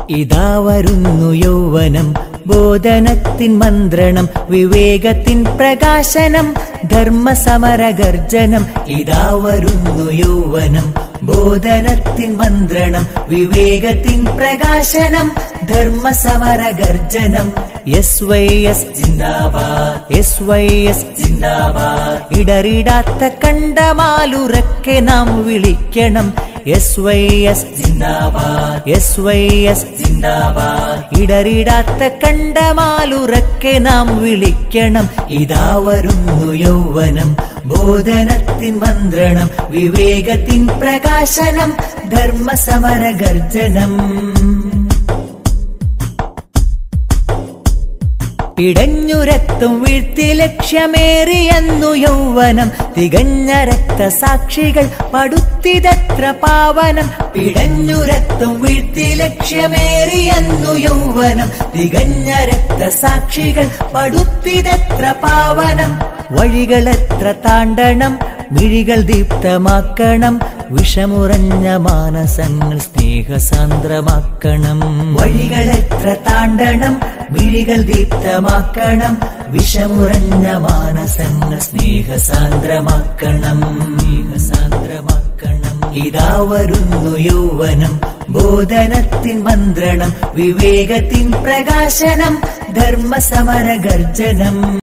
ഇതാ വരുന്നു യൗവനം ബോധനത്തിൻ മന്ത്രണം വിവേകത്തിൻ പ്രകാശനം ധർമ്മസമരഗർജനം ഇതാ വരുന്നു യൗവനം ബോധനത്തിൻ മന്ത്രണം വിവേകത്തിൻ പ്രകാശനം ധർമ്മസമരഗർജനം എസ് വൈ എസ് ജിന്ദാബാദ് എസ് വൈ എസ് ജിന്ദാബാദ് ഇടറിടാത്ത കണ്ടമാലുറക്കെ നാം വിളിക്കണം എസ് വൈ എസ് ജിന്ദാബാദ് എസ് വൈ എസ് ജിന്ദാബാദ് ഇടറിടാത്ത കണ്ടമാലുറക്കെ നാം വിളിക്കണം ഇതാ വരുന്നു യൗവനം ബോധനത്തിൻ മന്ത്രണം വിവേകത്തിൻ പ്രകാശനം ധർമ്മസമരഗർജനം പിടഞ്ഞുരക്തം വീഴ്ത്തി ലക്ഷ്യമേറിയെന്നു യൗവനം തികഞ്ഞ രക്തസാക്ഷികൾ പടുത്തിതത്ര പാവനം പിടഞ്ഞുരക്തം വീഴ്ത്തി ലക്ഷ്യമേറിയെന്നു യൗവനം തികഞ്ഞ രക്തസാക്ഷികൾ പടുത്തിതത്ര പാവനം വഴികളെത്ര താണ്ടണം മിഴികൾ ദീപ്തമാക്കണം വിഷമുറഞ്ഞ മാനസങ്ങൾ സ്നേഹസാന്ദ്രമാക്കണം വഴികളെത്ര താണ്ടണം മിഴികൾ ദീപ്തമാക്കണം വിഷമുറഞ്ഞ മാനസങ്ങൾ സ്നേഹസാന്ദ്രമാക്കണം സ്നേഹസാന്ദ്രമാക്കണം ഇതാ വരുന്നു യൗവനം ബോധനത്തിൻ മന്ത്രണം വിവേകത്തിൻ പ്രകാശനം ധർമ്മസമരഗർജനം